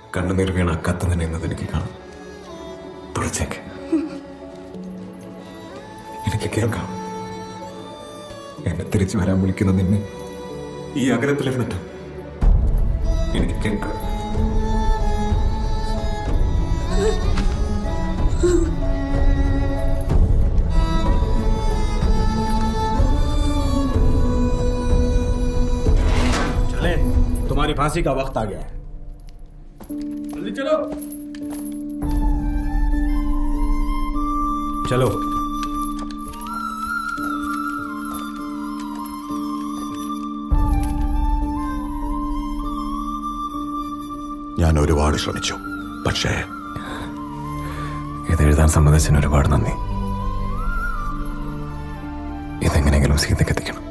കണ്ണുനീർ വീണ ആ കത്ത് നനയുന്നത് എനിക്ക് കാണാം തുടച്ചേക്ക് എനിക്ക് കേൾക്കാം എന്നെ തിരിച്ചു വരാൻ വിളിക്കുന്ന നിന്നെ ഈ അകലത്തിലിരുന്നിട്ട് എനിക്ക് കേൾക്കാം चले तुम्हारी फांसी का वक्त आ गया है जल्दी चलो चलो ഞാൻ ഒരുപാട് ശ്രമിച്ചു പക്ഷേ ഇത് എഴുതാൻ സമ്മതിച്ചതിന് ഒരുപാട് നന്ദി ഇതെങ്ങനെയെങ്കിലും സീതയ്ക്ക് എത്തിക്കണം